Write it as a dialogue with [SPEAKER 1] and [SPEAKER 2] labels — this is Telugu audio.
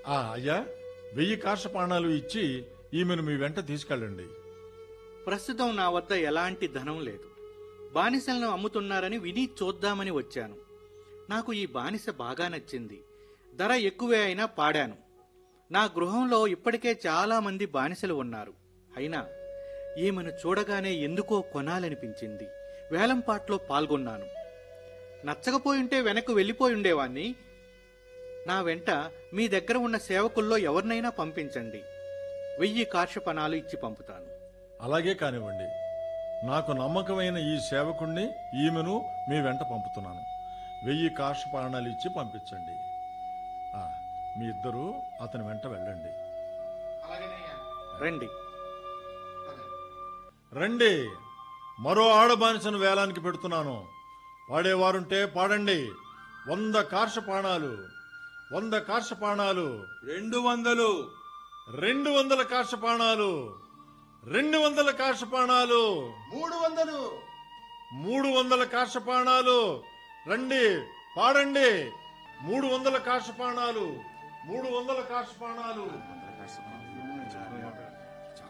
[SPEAKER 1] ఆ అయ్యా వెయ్యి కార్షపాణాలు ఇచ్చి ఈమెను మీ వెంట తీసుకెళ్ళండి
[SPEAKER 2] ప్రస్తుతం నా వద్ద ఎలాంటి ధనం లేదు బానిసలను అమ్ముతున్నారని విని చూద్దామని వచ్చాను నాకు ఈ బానిస బాగా నచ్చింది ధర ఎక్కువే అయినా పాడాను నా గృహంలో ఇప్పటికే చాలా మంది బానిసలు ఉన్నారు అయినా ఈమెను చూడగానే ఎందుకో కొనాలనిపించింది వేలంపాట్లో పాల్గొన్నాను నచ్చకపోయుంటే వెనక్కు వెళ్ళిపోయి ఉండేవాణ్ణి నా వెంట మీ దగ్గర ఉన్న సేవకుల్లో ఎవరినైనా పంపించండి వెయ్యి కార్షపణాలు ఇచ్చి పంపుతాను
[SPEAKER 1] అలాగే కానివ్వండి నాకు నమ్మకమైన ఈ సేవకుణ్ణి ఈమెను మీ వెంట పంపుతున్నాను వెయ్యి కార్షపాణాలు ఇచ్చి పంపించండి ఆ, మీ ఇద్దరు అతని వెంట వెళ్ళండి
[SPEAKER 2] రండి
[SPEAKER 1] రండి మరో ఆడబానిసను వేలానికి పెడుతున్నాను పాడేవారుంటే పాడండి వంద కార్షపాణాలు వంద కార్షపాణాలు
[SPEAKER 3] రెండు వందలు
[SPEAKER 1] రెండు వందల కార్షపాణాలు రెండు వందల కార్షపాణాలు
[SPEAKER 4] మూడు వందలు
[SPEAKER 1] మూడు వందల కార్షపాణాలు రండి పాడండి మూడు వందల కార్షపాణాలు మూడు వందల కార్షపాణాలు